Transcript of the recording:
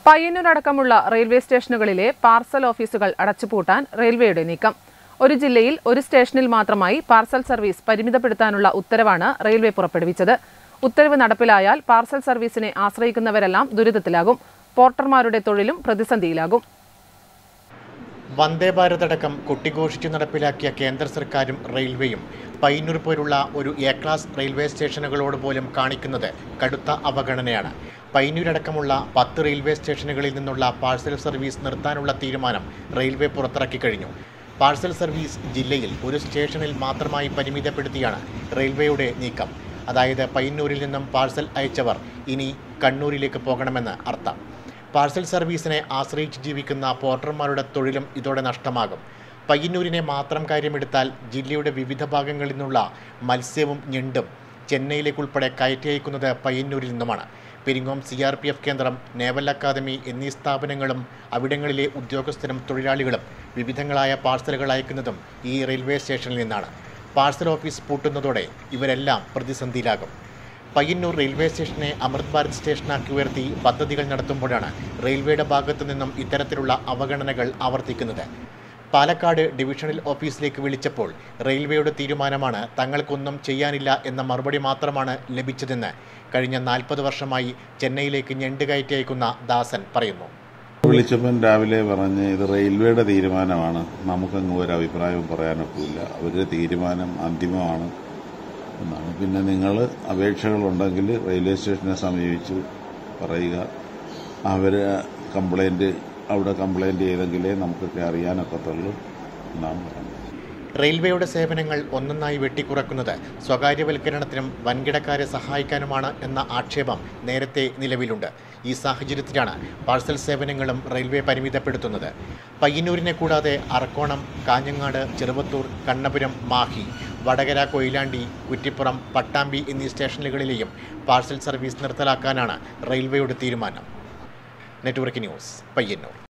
പയ്യന്നൂരടക്കമുള്ള railway സ്റ്റേഷനുകളിലെ parcel ഓഫീസുകൾ അടച്ചുപൂട്ടാൻ റെയിൽവേയുടെ നീക്കം ഒരു ജില്ലയിൽ ഒരു സ്റ്റേഷനിൽ മാത്രമായി പാർസൽ സർവീസ് പരിമിതപ്പെടുത്താനുള്ള ഉത്തരവാണ് റെയിൽവേ പുറപ്പെടുവിച്ചത് ഉത്തരവ് നടപ്പിലായാൽ പാർസൽ സർവീസിനെ ആശ്രയിക്കുന്നവരെല്ലാം ദുരിതത്തിലാകും പോർട്ടർമാരുടെ തൊഴിലും പ്രതിസന്ധിയിലാകും വന്ദേ ഭാരത് അടക്കം കൊട്ടിഘോഷിച്ച് നടപ്പിലാക്കിയ കേന്ദ്ര സർക്കാരും റെയിൽവേയും പയ്യന്നൂർ പോലുള്ള ഒരു എ ക്ലാസ് റെയിൽവേ സ്റ്റേഷനുകളോട് പോലും കാണിക്കുന്നത് കടുത്ത അവഗണനയാണ് പയ്യന്നൂരടക്കമുള്ള പത്ത് റെയിൽവേ സ്റ്റേഷനുകളിൽ നിന്നുള്ള പാഴ്സൽ സർവീസ് നിർത്താനുള്ള തീരുമാനം റെയിൽവേ പുറത്തിറക്കി കഴിഞ്ഞു പാഴ്സൽ സർവീസ് ജില്ലയിൽ ഒരു സ്റ്റേഷനിൽ മാത്രമായി പരിമിതപ്പെടുത്തിയാണ് റെയിൽവേയുടെ നീക്കം അതായത് പയ്യന്നൂരിൽ നിന്നും പാഴ്സൽ അയച്ചവർ ഇനി കണ്ണൂരിലേക്ക് പോകണമെന്ന് അർത്ഥം പാർസൽ സർവീസിനെ ആശ്രയിച്ച് ജീവിക്കുന്ന പോർട്ടർമാരുടെ തൊഴിലും ഇതോടെ നഷ്ടമാകും പയ്യന്നൂരിനെ മാത്രം കാര്യമെടുത്താൽ ജില്ലയുടെ വിവിധ ഭാഗങ്ങളിൽ നിന്നുള്ള മത്സ്യവും ഞണ്ടും ചെന്നൈയിലേക്കുൾപ്പെടെ കയറ്റി അയക്കുന്നത് പയ്യന്നൂരിൽ നിന്നുമാണ് Peringome C R P F കേന്ദ്രം നേവൽ അക്കാദമി എന്നീ സ്ഥാപനങ്ങളും അവിടങ്ങളിലെ ഉദ്യോഗസ്ഥരും തൊഴിലാളികളും വിവിധങ്ങളായ പാർസലുകൾ അയക്കുന്നതും ഈ റെയിൽവേ സ്റ്റേഷനിൽ നിന്നാണ് പാർസൽ ഓഫീസ് പൂട്ടുന്നതോടെ ഇവരെല്ലാം പ്രതിസന്ധിയിലാകും പയ്യന്നൂർ റെയിൽവേ സ്റ്റേഷനെ അമൃത് ഭാരത് സ്റ്റേഷനാക്കി ഉയർത്തി പദ്ധതികൾ നടത്തുമ്പോഴാണ് റെയിൽവേയുടെ ഭാഗത്തു നിന്നും ഇത്തരത്തിലുള്ള അവഗണനകൾ ആവർത്തിക്കുന്നത് പാലക്കാട് ഡിവിഷണൽ ഓഫീസിലേക്ക് വിളിച്ചപ്പോൾ റെയിൽവേയുടെ തീരുമാനമാണ് തങ്ങൾക്കൊന്നും ചെയ്യാനില്ല എന്ന മറുപടി മാത്രമാണ് ലഭിച്ചതെന്ന് കഴിഞ്ഞ നാൽപ്പത് വർഷമായി ചെന്നൈയിലേക്ക് ഞണ്ട് കയറ്റി അയക്കുന്ന ദാസൻ പറയുന്നു വിളിച്ചപ്പം രാവിലെ പറഞ്ഞ് ഇത് റെയിൽവേയുടെ തീരുമാനമാണ് നമുക്കങ്ങ് ഒരു അഭിപ്രായവും പറയാനൊക്കില്ല അവരുടെ തീരുമാനം അന്തിമമാണ് എന്നാണ് പിന്നെ നിങ്ങൾ അപേക്ഷകളുണ്ടെങ്കിൽ റെയിൽവേ സ്റ്റേഷനെ സമീപിച്ച് പറയുക അവർ കംപ്ലൈൻറ്റ് അവിടെ കംപ്ലൈൻറ്റ് ചെയ്തെങ്കിലേ നമുക്കൊക്കെ അറിയാനൊക്കത്തുള്ളൂ എന്നാണ് പറഞ്ഞത് റെയിൽവേയുടെ സേവനങ്ങൾ ഒന്നൊന്നായി വെട്ടിക്കുറക്കുന്നത് സ്വകാര്യവൽക്കരണത്തിനും വൻകിടക്കാരെ സഹായിക്കാനുമാണ് എന്ന ആക്ഷേപം നേരത്തെ നിലവിലുണ്ട് ഈ സാഹചര്യത്തിലാണ് പാഴ്സൽ സേവനങ്ങളും റെയിൽവേ പരിമിതപ്പെടുത്തുന്നത് പയ്യന്നൂരിനെ കൂടാതെ അറക്കോണം കാഞ്ഞങ്ങാട് ചെറുവത്തൂർ കണ്ണപുരം മാഹി വടകര കൊയിലാണ്ടി കുറ്റിപ്പുറം പട്ടാമ്പി എന്നീ സ്റ്റേഷനുകളിലെയും പാഴ്സൽ സർവീസ് നിർത്തലാക്കാനാണ് റെയിൽവേയുടെ തീരുമാനം നെറ്റ്വർക്ക് ന്യൂസ് പയ്യന്നൂർ